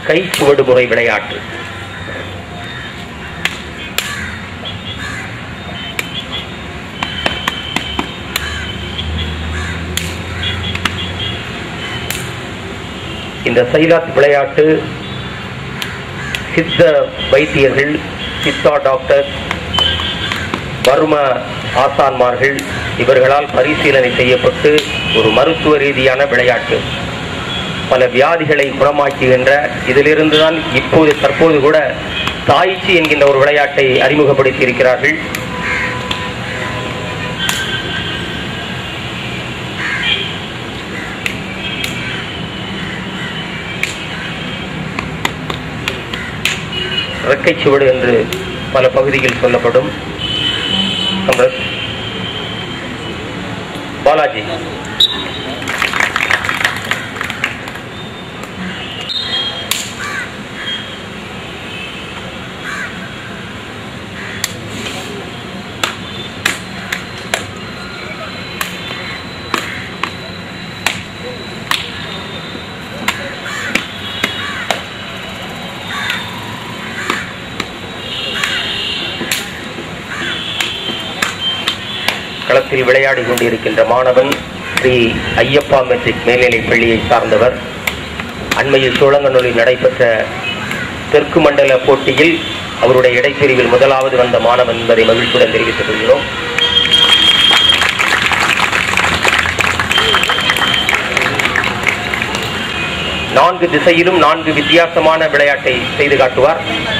கை சுவடு முறை விளையாட்டு இந்த சைலாத் விளையாட்டு சித்த வைத்தியர்கள் சித்தா டாக்டர் வர்ம ஆசான்மார்கள் இவர்களால் பரிசீலனை செய்யப்பட்டு ஒரு மருத்துவ ரீதியான விளையாட்டு பல வியாதிகளை குணமாக்குகின்ற இதிலிருந்து தான் இப்போது தற்போது கூட தாய்ச்சி என்கின்ற ஒரு விளையாட்டை அறிமுகப்படுத்தி இருக்கிறார்கள் ரெக்கை சுவடு என்று பல பகுதியில் சொல்லப்படும் கம்ரஸ். பாலாஜி களத்தில் விளையாடி கொண்டிருக்கின்ற மாணவன் ஸ்ரீ ஐயப்பா மெட்ரிக் மேல்நிலைப் பள்ளியை சார்ந்தவர் அண்மையில் சோழங்கநல்லூரில் நடைபெற்ற தெற்கு மண்டல போட்டியில் அவருடைய இடைப்பிரிவில் முதலாவது வந்த மாணவன் என்பதை மகிழ்ச்சியுடன் தெரிவித்துக் கொள்கிறோம் நான்கு திசையிலும் நான்கு வித்தியாசமான விளையாட்டை செய்து காட்டுவார்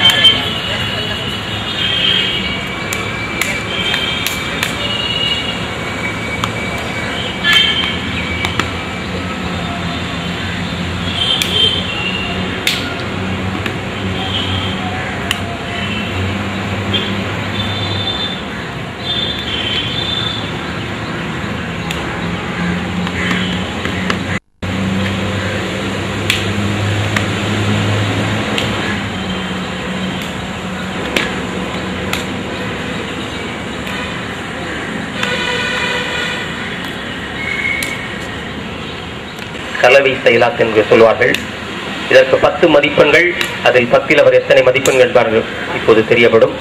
கலவை செயலாத் என்று சொல்வார்கள் இதற்கு பத்து மதிப்பெண்கள் அதில் பத்தில் அவர் எத்தனை மதிப்பெண்கள் என்பார்கள் இப்போது தெரியப்படும்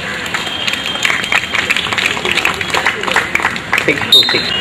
சிக்ஸ் டு சிக்ஸ்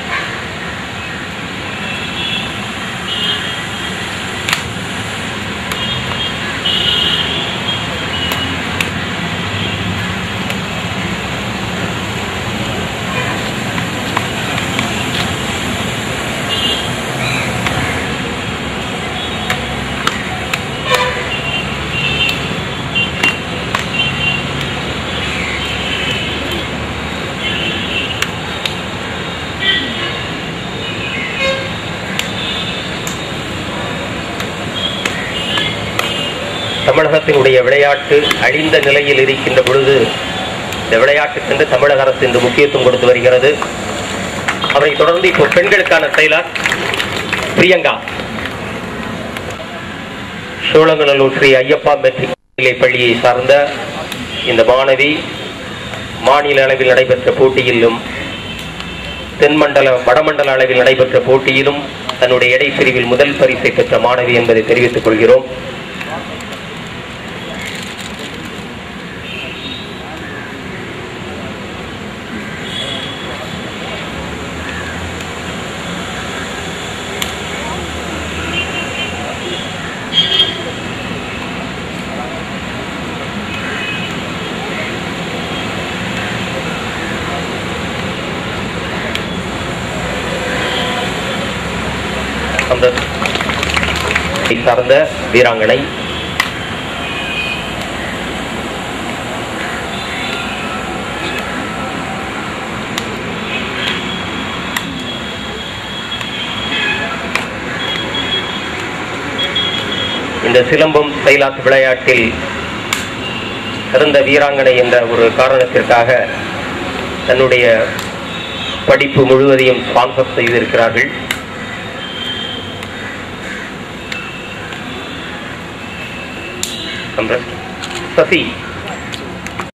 தமிழகத்தினுடைய விளையாட்டு அழிந்த நிலையில் இருக்கின்ற பொழுது இந்த விளையாட்டுக்கென்று தமிழக அரசு இன்று முக்கியத்துவம் கொடுத்து வருகிறது அவரை தொடர்ந்து இப்போ பெண்களுக்கான செயலர் பிரியங்கா சோழங்கநல்லூர் ஸ்ரீ ஐயப்பா மெட்ரிக் நிலைப் பள்ளியை சார்ந்த இந்த மாணவி மாநில அளவில் நடைபெற்ற போட்டியிலும் தென்மண்டல வடமண்டல அளவில் நடைபெற்ற போட்டியிலும் தன்னுடைய இடைப்பிரிவில் முதல் பரிசை பெற்ற மாணவி என்பதை தெரிவித்துக் கொள்கிறோம் அந்த சார்ந்த வீராங்கனை இந்த சிலம்பம் செயலாத்து விளையாட்டில் சிறந்த வீராங்கனை என்ற ஒரு காரணத்திற்காக தன்னுடைய படிப்பு முழுவதையும் ஸ்பான்சர் செய்திருக்கிறார்கள் சம்பரஸ். சசி